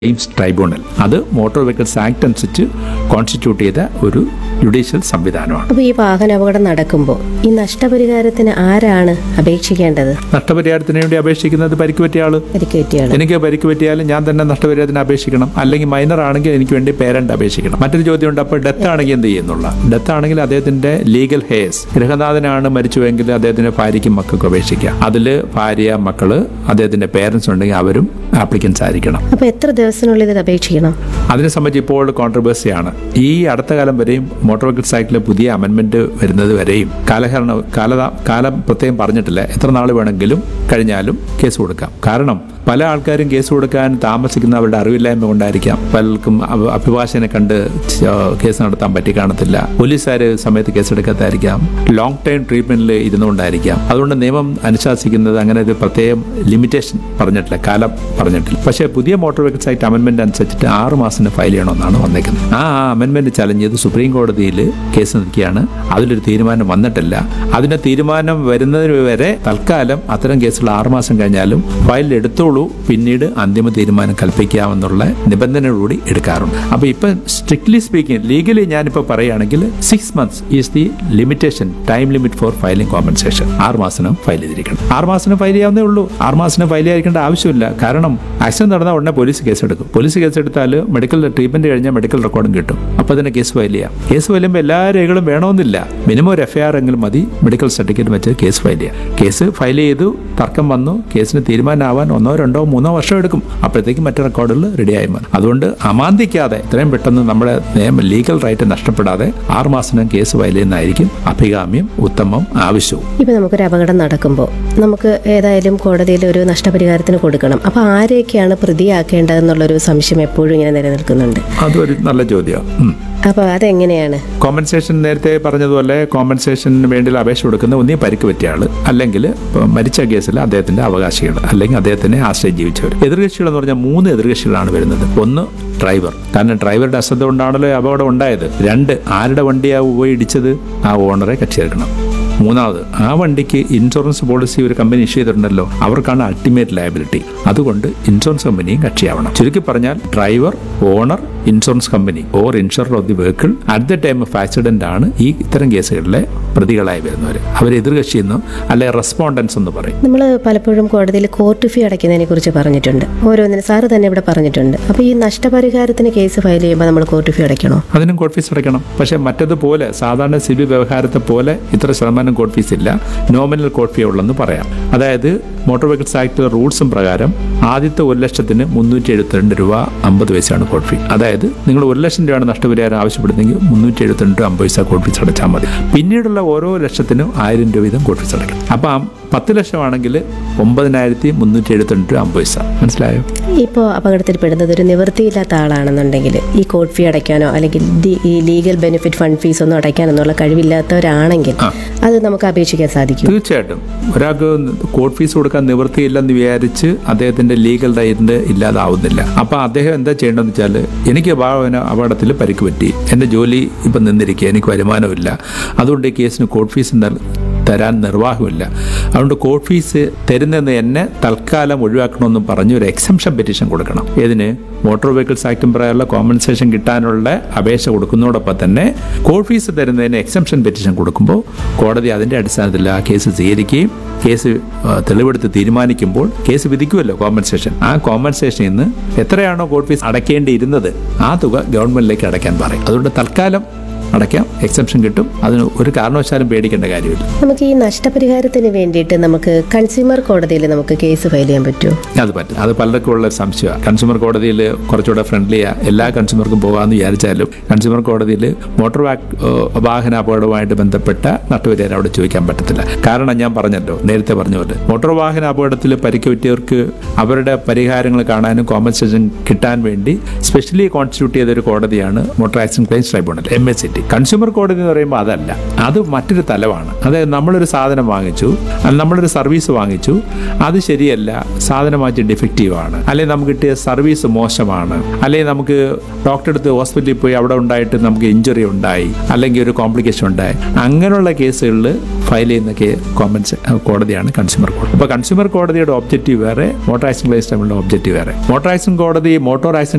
claims tribunal അത് motor vehicles act അനുസരിച്ച് constitute ചെയ്ത ഒരു ജുഡീഷ്യൽ സംവിധാനമാണ് അപ്പോൾ ഈ വാഹന അപകടം നടക്കുമ്പോൾ ഈ നഷ്ടപരിഹാരത്തിന് ആരാണ് അപേക്ഷിക്കേണ്ടത് നഷ്ടപരിഹാരത്തിന് വേണ്ടി അപേക്ഷിക്കുന്നത് പരിക്ക് പറ്റിയ ആള് പരിക്ക് പറ്റിയാണ് എനിക്ക് പരിക്ക് പറ്റിയാലും ഞാൻ തന്നെ നഷ്ടപരിഹാരത്തിന് അപേക്ഷിക്കണം അല്ലെങ്കിൽ മൈനർ ആണെങ്കിൽ എനിക്ക് വേണ്ടി പേരന്റ് അപേക്ഷിക്കണം മറ്റൊരു ചോദ്യമുണ്ട് അപ്പോൾ ഡെത്ത് ആണെങ്കിൽ എന്ത് ചെയ്യുന്നുള്ള ഡെത്ത് ആണെങ്കിൽ അദ്ദേഹത്തിന്റെ ലീഗൽ ഹേസ് ഗൃഹനാഥനാണ് മരിച്ചുവെങ്കിൽ അദ്ദേഹത്തിന്റെ ഭാര്യയ്ക്കും മക്കൾക്കും അപേക്ഷിക്കാം അതിൽ ഭാര്യ മക്കള് അദ്ദേഹത്തിന്റെ പേരൻസ് ഉണ്ടെങ്കിൽ അവരും ആപ്ലിക്കൻസ് ആയിരിക്കണം അപ്പോൾ എത്ര ദിവസത്തിനുള്ളിൽ ഇത് അപേക്ഷിക്കണം അതിനെ സംബന്ധിച്ച് ഇപ്പോൾ കോൺട്രവേഴ്സിയാണ് ഈ അടുത്ത കാലം വരെയും മോട്ടോർ വെഹിക്കിൾസ് ആക്ടിലെ പുതിയ അമെൻമെന്റ് വരുന്നത് വരെയും കാലഹരണ കാല കാലം പ്രത്യേകം പറഞ്ഞിട്ടില്ല എത്ര നാൾ വേണമെങ്കിലും കഴിഞ്ഞാലും കേസ് കൊടുക്കാം കാരണം പല ആൾക്കാരും കേസ് കൊടുക്കാൻ താമസിക്കുന്ന അവരുടെ അറിവില്ലായ്മ കൊണ്ടായിരിക്കാം പലർക്കും അഭ- അഭിഭാഷകനെ കണ്ട് ച- കേസ് നടത്താൻ പറ്റി കാണത്തില്ല പോലീസുകാർ സമയത്ത് കേസെടുക്കാത്തായിരിക്കാം ലോങ് ടൈം ട്രീറ്റ്മെന്റിൽ ഇരുന്നുകൊണ്ടായിരിക്കാം അതുകൊണ്ട് നിയമം അനുശാസിക്കുന്നത് അങ്ങനെ ഒരു പ്രത്യേകം ലിമിറ്റേഷൻ പറഞ്ഞിട്ടില്ല കാലം പറഞ്ഞിട്ടില്ല പക്ഷേ പുതിയ മോട്ടോർ വെഹിക്കിൾസ് ആക്ട് അമെന്റ്മെന്റ് അനുസരിച്ചിട്ട് ആറ് മാസത്തിന് ഫയൽ ചെയ്യണമെന്നാണ് വന്നേക്കുന്നത് ആ അമെന്റ്മെന്റ് ചലഞ്ച് ചെയ്ത് സുപ്രീം കോടതിയിൽ കേസ് നിൽക്കുകയാണ് അതിലൊരു തീരുമാനം വന്നിട്ടില്ല അതിന്റെ തീരുമാനം വരുന്നതിന് വരെ തൽക്കാലം അത്തരം കേസുകൾ ആറുമാസം കഴിഞ്ഞാലും ഫയൽ എടുത്തോളൂ പിന്നീട് അന്തിമ തീരുമാനം കൽപ്പിക്കാമെന്നുള്ള നിബന്ധനയോടുകൂടി എടുക്കാറുണ്ട് അപ്പൊ ഇപ്പൊ സ്ട്രിക്ട്ലി സ്പീക്കിംഗ് ലീഗലി ഞാനിപ്പോ പറയുകയാണെങ്കിൽ six months is the limitation time limit for filing compensation ആറ് മാസത്തിനും ഫയൽ ചെയ്തിരിക്കണം ആറ് മാസത്തിന് ഫയൽ ചെയ്യാവുന്നേ ഉള്ളൂ ആറ് മാസത്തിന് ഫയൽ ചെയ്യാതിരിക്കേണ്ട ആവശ്യമില്ല കാരണം ആക്സിഡന്റ് നടന്ന ഉടനെ പോലീസ് കേസെടുക്കും പോലീസ് കേസെടുത്താൽ മെഡിക്കൽ ട്രീറ്റ്മെന്റ് കഴിഞ്ഞാൽ മെഡിക്കൽ റെക്കോർഡും കിട്ടും അപ്പോൾ തന്നെ കേസ് ഫയൽ ചെയ്യാം കേസ് ഫയൽ ചെയ്യുമ്പോൾ എല്ലാ രേഖകളും വേണമെന്നില്ല മിനിമം ഒരു എഫ്ഐആർ എങ്കിലും മതി മെഡിക്കൽ സർട്ടിഫിക്കറ്റ് വെച്ച് കേസ് ഫയൽ ചെയ്യാം കേസ് ഫയൽ ചെയ്തു തർക്കം വന്നു കേസിന് തീരുമാനമാവാൻ ഒന്നോ രണ്ടോ മൂന്നോ വർഷം എടുക്കും അപ്പോഴത്തേക്കും മറ്റു റെക്കോർഡുകൾ റെഡിയായി വരും അതുകൊണ്ട് അമാന്തിക്കാതെ ഇത്രയും പെട്ടെന്ന് നമ്മുടെ നിയമ ലീഗൽ റൈറ്റ് നഷ്ടപ്പെടാതെ ആറ് മാസത്തിനും കേസ് ഫയൽ ചെയ്യുന്നതായിരിക്കും അഭികാമ്യം ഉത്തമം ആവശ്യവും ഇപ്പം നമുക്കൊരു അപകടം നടക്കുമ്പോൾ നമുക്ക് ഏതായാലും കോടതിയിൽ ഒരു നഷ്ടപരിഹാരത്തിന് കൊടുക്കണം അപ്പോൾ ആരെയൊക്കെയാണ് പ്രതിയാക്കേണ്ടതെന്നുള്ളൊരു സംശയം എപ്പോഴും ഇങ്ങനെ നിലനിൽക്കുന്നുണ്ട് അതൊരു നല്ല ചോദ്യമാണ് അപ്പോൾ അതെങ്ങനെയാണ് കോമ്പൻസേഷൻ നേരത്തെ പറഞ്ഞതുപോലെ കോമ്പൻസേഷന് വേണ്ടി അപേക്ഷ കൊടുക്കുന്ന ഒന്നീ പരിക്ക് പറ്റിയ ആള് അല്ലെങ്കിൽ ഇപ്പൊ മരിച്ച കേസിൽ അദ്ദേഹത്തിന്റെ അവകാശികൾ അല്ലെങ്കിൽ അദ്ദേഹത്തിനെ ആശ്രയം ജീവിച്ചവർ എതിർകക്ഷികൾ എന്ന് പറഞ്ഞാൽ മൂന്ന് എതിർകക്ഷികളാണ് വരുന്നത് ഒന്ന് ഡ്രൈവർ കാരണം ഡ്രൈവറുടെ അശ്രദ്ധ കൊണ്ടാണല്ലോ ഈ അപകടം ഉണ്ടായത് രണ്ട് ആരുടെ വണ്ടിയാ പോയി ഇടിച്ചത് ആ ഓണറെ കക്ഷി ചേർക്കണം മൂന്നാമത് ആ വണ്ടിക്ക് ഇൻഷുറൻസ് പോളിസി ഒരു കമ്പനി ഇഷ്യൂ ചെയ്തിട്ടുണ്ടല്ലോ അവർക്കാണ് അൾട്ടിമേറ്റ് ലയബിലിറ്റി അതുകൊണ്ട് ഇൻഷുറൻസ് കമ്പനിയും കക്ഷിയാവണം ചുരുക്കി പറഞ്ഞാൽ driver owner insurance company or insurer of the vehicle at the time of accident ആണ് ഈ ഇത്തരം കേസുകളിലെ പ്രതികളായി വരുന്നവർ അവർ എതിർകക്ഷി എന്ന് അല്ലെ റെസ്പോണ്ടൻസ് എന്ന് പറയും നമ്മൾ പലപ്പോഴും കോടതിയിൽ കോർട്ട് ഫീ അടയ്ക്കുന്നതിനെ കുറിച്ച് പറഞ്ഞിട്ടുണ്ട് ഓരോന്നിനും സാറ് തന്നെ ഇവിടെ പറഞ്ഞിട്ടുണ്ട് അപ്പോൾ ഈ നഷ്ടപരിഹാരത്തിന് കേസ് ഫയൽ ചെയ്യുമ്പോൾ നമ്മൾ കോർട്ട് ഫീ അടയ്ക്കണോ അതിനും കോർട്ട് ഫീസ് അടയ്ക്കണം പക്ഷേ മറ്റതുപോലെ സാധാരണ സിവിൽ വ്യവഹാരത്തെ പോലെ ഇത്ര ശതമാനം കോർട്ട് ഫീസ് ഇല്ല നോമിനൽ കോർട്ട് ഫീ ഉള്ളെന്ന് പറയാം അതായത് മോട്ടോർ വെഹിക്കിൾസ് ആക്ട് റൂൾസും പ്രകാരം ആദ്യത്തെ ഒരു ലക്ഷത്തിന് മുന്നൂറ്റി എഴുപത്തിരണ്ട് രൂപ അമ്പത് പൈസയാണ് കോർട്ട് ഫീ അതായത് നിങ്ങൾ ഒരു ലക്ഷം രൂപയാണ് നഷ്ടപരിഹാരം ആവശ്യപ്പെടുന്നെങ്കിൽ മുന്നൂറ്റി എഴുപത്തിരണ്ട് രൂപ അമ്പത് പൈസ കോർട്ട് ഫീസ് അടച്ചാൽ മതി പിന്നീടുള്ള ഓരോ ലക്ഷത്തിനും ആയിരം രൂപ വീതം കോർട്ട് ഫീസ് അടയ്ക്കണം അപ്പം ആ പത്ത് ലക്ഷമാണെങ്കിൽ ഒമ്പതിനായിരത്തി മുന്നൂറ്റി എഴുപത്തിരണ്ട് രൂപ അമ്പത് പൈസ മനസ്സിലായോ ഇപ്പോൾ അപകടത്തിൽപ്പെടുന്നത് ഒരു നിവൃത്തിയില്ലാത്ത ആളാണെന്നുണ്ടെങ്കിൽ ഈ കോർട്ട് ഫീ അടയ്ക്കാനോ അല്ലെങ്കിൽ ദി- ഈ ലീഗൽ ബെനിഫിറ്റ് ഫണ്ട് ഫീസ് ഒന്നും അടയ്ക്കാനൊന്നുള്ള കഴിവില്ലാത്തവരാണെങ്കിൽ അത് നമുക്ക് അപേക്ഷിക്കാൻ സാധിക്കും തീർച്ചയായിട്ടും ഒരാൾക്ക് കോർട്ട് ഫീസ് കൊടുക്കാൻ നിവൃത്തിയില്ലെന്ന് വിചാരിച്ച് അദ്ദേഹത്തിന്റെ ലീഗൽ റൈറ്റ് ഇല്ലാതാവുന്നില്ല അപ്പൊ അദ്ദേഹം എന്താ ചെയ്യേണ്ടതെന്ന് വെച്ചാൽ എനിക്ക് വാഹന അപകടത്തിൽ പരിക്ക് പറ്റി എന്റെ ജോലി ഇപ്പം നിന്നിരിക്കുക എനിക്ക് വരുമാനമില്ല അതുകൊണ്ട് ഈ കേസിന് കോർട്ട് ഫീസ് നൽ- തരാൻ നിർവാഹമില്ല അതുകൊണ്ട് കോർട്ട് ഫീസ് തരുന്നതെന്ന് എന്നെ തൽക്കാലം ഒഴിവാക്കണമെന്നും പറഞ്ഞ് ഒരു എക്സംഷൻ പെറ്റീഷൻ കൊടുക്കണം ഏതിന് മോട്ടോർ വെഹിക്കിൾസ് ആക്ടും പ്രകാരമുള്ള കോമ്പൻസേഷൻ കിട്ടാനുള്ള അപേക്ഷ കൊടുക്കുന്നതോടൊപ്പം തന്നെ കോർട്ട് ഫീസ് തരുന്നതിന് എക്സംഷൻ പെറ്റീഷൻ കൊടുക്കുമ്പോൾ കോടതി അതിന്റെ അടിസ്ഥാനത്തിൽ ആ കേസ് സ്വീകരിക്കുകയും കേസ് ആ, തെളിവെടുത്ത് തീരുമാനിക്കുമ്പോൾ കേസ് വിധിക്കുമല്ലോ കോമ്പൻസേഷൻ ആ കോമ്പൻസേഷനിൽ നിന്ന് എത്രയാണോ കോർട്ട് ഫീസ് അടയ്ക്കേണ്ടിയിരുന്നത് ആ തുക ഗവൺമെന്റിലേക്ക് അടയ്ക്കാൻ പറയും അതുകൊണ്ട് തൽക്കാലം അടയ്ക്കാം എക്സംഷൻ കിട്ടും അതിന് ഒരു കാരണവശാലും പേടിക്കേണ്ട കാര്യമില്ല നമുക്ക് ഈ നഷ്ടപരിഹാരത്തിന് വേണ്ടിയിട്ട് നമുക്ക് കൺസ്യൂമർ കോടതിയിൽ നമുക്ക് കേസ് ഫയൽ ചെയ്യാൻ പറ്റുമോ അത് പറ്റും അത് പലർക്കും ഉള്ള ഒരു സംശയമാണ് കൺസ്യൂമർ കോടതിയിൽ കുറച്ചുകൂടെ ഫ്രണ്ട്ലിയാ എല്ലാ കൺസ്യൂമർക്കും പോകാമെന്ന് വിചാരിച്ചാലും കൺസ്യൂമർ കോടതിയിൽ മോട്ടോർ വാ- ഏഹ് വാഹന അപകടവുമായിട്ട് ബന്ധപ്പെട്ട നട്ടുപരിഹാരം അവിടെ ചോദിക്കാൻ പറ്റത്തില്ല കാരണം ഞാൻ പറഞ്ഞല്ലോ നേരത്തെ പറഞ്ഞ പോലെ മോട്ടോർ വാഹന അപകടത്തിൽ പരിക്ക് പറ്റിയവർക്ക് അവരുടെ പരിഹാരങ്ങൾ കാണാനും കോമ്പൻസേഷൻ കിട്ടാൻ വേണ്ടി സ്പെഷ്യലി കോൺസ്റ്റിറ്റ്യൂട്ട് ചെയ്ത ഒരു കോടതിയാണ് motor accident claims tribunal M S C T consumer കോടതി എന്ന് പറയുമ്പോൾ അതല്ല അത് മറ്റൊരു തലമാണ് അതായത് നമ്മളൊരു സാധനം വാങ്ങിച്ചു അല്ല നമ്മളൊരു സർവീസ് വാങ്ങിച്ചു അത് ശരിയല്ല സാധനം വാങ്ങിച്ച് ഡിഫക്റ്റീവ് ആണ് അല്ലെങ്കിൽ നമുക്ക് കിട്ടിയ സർവീസ് മോശമാണ് അല്ലെങ്കിൽ നമുക്ക് ഡോക്ടറെ അടുത്ത് ഹോസ്പിറ്റലിൽ പോയി അവിടെ ഉണ്ടായിട്ട് നമുക്ക് ഇഞ്ചുറി ഉണ്ടായി അല്ലെങ്കിൽ ഒരു കോംപ്ലിക്കേഷൻ ഉണ്ടായി അങ്ങനെയുള്ള കേസുകളിൽ ഫയൽ ചെയ്യുന്ന കേ കോമ്പൻസ് കോടതിയാണ് കൺസ്യൂമർ കോടതി അപ്പോൾ കൺസ്യൂമർ കോടതിയുടെ ഒബ്ജക്റ്റീവ് വേറെ മോട്ടോർ ആക്സിഡന്റ് ക്ലെയിംസ് തമ്മിലുള്ള ഒബ്ജക്റ്റീവ് വേറെ മോട്ടോർ ആക്സിഡന്റ് കോടതി മോട്ടോർ ആക്സിഡന്റ്